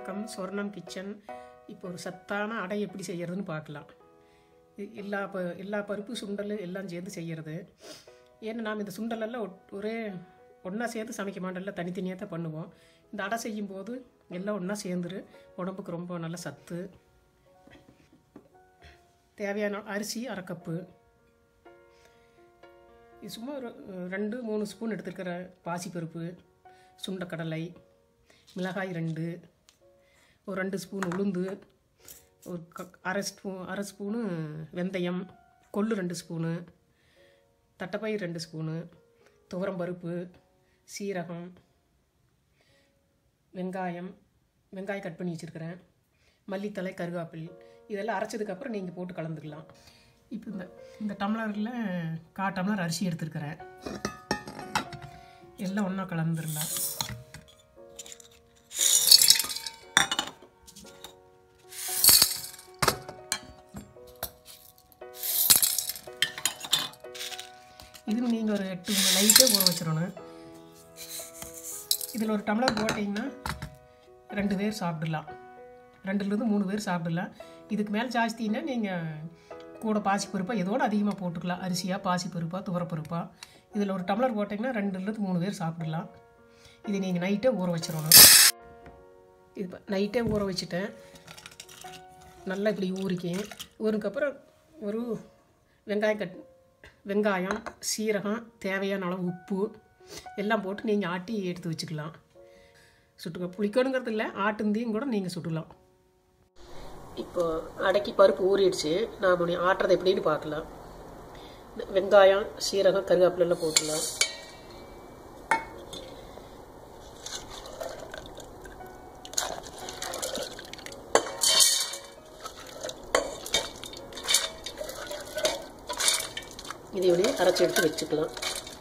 வணக்கம் சொர்ணம் கிச்சன் இப்போ ஒரு சத்தான அடை எப்படி செய்யறதுன்னு பார்க்கலாம் இ- எல்லா ப எல்லா பருப்பு சுண்டல் எல்லாம் சேர்ந்து செய்கிறது ஏன்னா நாம் இந்த சுண்டலெல்லாம் ஒட்- ஒரே ஒன்றா சேர்ந்து சமைக்க மாட்டோம் எல்லாம் தனித்தனியாக தான் பண்ணுவோம் இந்த அடை செய்யும்போது எல்லாம் ஒன்றா சேர்ந்துரு உடம்புக்கு ரொம்ப நல்ல சத்து தேவையான அரிசி அரை கப்பு இது சும்மா ஒரு அஹ், ரெண்டு மூணு ஸ்பூன் எடுத்துருக்கிற பாசிப்பருப்பு சுண்டக்கடலை மிளகாய் ரெண்டு ஒரு ரெண்டு ஸ்பூன் உளுந்து ஒரு க அரை ஸ்பூன் அரை ஸ்பூனு வெந்தயம் கொள்ளு ரெண்டு ஸ்பூனு தட்டைப்பயிர் ரெண்டு ஸ்பூனு துவரம் பருப்பு சீரகம் வெங்காயம் வெங்காயம் கட் பண்ணி வச்சுருக்கிறேன் மல்லித்தலை கருவேப்பில் இதெல்லாம் அரைச்சதுக்கப்புறம் நீங்கள் போட்டு கலந்துக்கலாம் இப்போ இந்த இந்த டம்ளரில் கா டம்ளர் அரிசி எடுத்துருக்கிறேன் எல்லாம் ஒன்றா கலந்துடலாம் இது நீங்கள் ஒரு எட்டு மணி நைட்டே ஊற வச்சிடணும் இதில் ஒரு டம்ளர் போட்டிங்கன்னா ரெண்டு பேர் சாப்பிடலாம் ரெண்டுலேருந்து மூணு பேர் சாப்பிடலாம் இதுக்கு மேலே ஜாஸ்தின்னா நீங்கள் கூட பாசிப்பருப்பா இதோட அதிகமாக போட்டுக்கலாம் அரிசியாக பாசிப்பருப்பா துவரப்பருப்பா இதில் ஒரு டம்ளர் போட்டிங்கன்னா ரெண்டுலேருந்து மூணு பேர் சாப்பிடலாம் இது நீங்கள் நைட்டே ஊற வச்சிடணும் இது ப- நைட்டே ஊற வச்சுட்டேன் நல்லா இப்படி ஊறிக்கும் ஊறுக்கப்புறம் ஒரு வெங்காயம் கட் வெங்காயம் சீரகம் தேவையான அளவு உப்பு எல்லாம் போட்டு நீங்கள் ஆட்டி எடுத்து வச்சுக்கலாம் சுட்டுக்க புளிக்கணுங்கிறது இல்லை ஆட்டுந்தையும் கூட நீங்கள் சுடலாம் இப்போ அடக்கி பருப்பு ஊறிடுச்சு நாம் நீ ஆட்டுறது எப்படின்னு பார்க்கலாம் வெங்காயம் சீரகம் கருவேப்பிலை எல்லாம் போட்டுடலாம் இதை இப்படியே அரைச்சி எடுத்து வச்சுக்கலாம்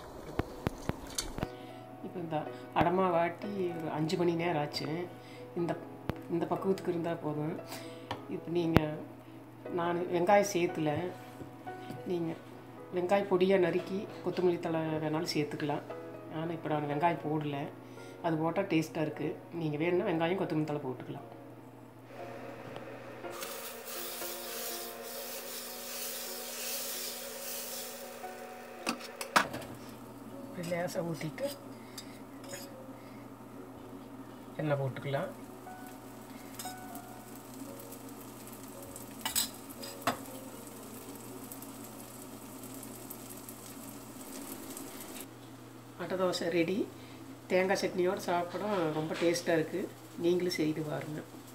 இப்போ இந்த அடமா வாட்டி ஒரு அஞ்சு மணி நேரம் ஆச்சு இந்த இந்த பக்குவத்துக்கு இருந்தால் போதும் இப்போ நீங்கள் நான் வெங்காயம் சேர்த்துல நீங்கள் வெங்காய பொடியாக நறுக்கி கொத்தமல்லி தழை வேணாலும் சேர்த்துக்கலாம் ஆனால் இப்போ நான் வெங்காயம் போடல அது போட்டால் டேஸ்ட்டாக இருக்குது நீங்கள் வேணும்னா வெங்காயம் கொத்தமல்லி தழை போட்டுக்கலாம் இப்படி லேசாக ஊற்றிட்டு எண்ணெய் போட்டுக்கலாம் அட்டை தோசை ரெடி தேங்காய் சட்னியோடு சாப்பிட ரொம்ப டேஸ்ட்டாக இருக்குது நீங்களும் செய்து பாருங்கள்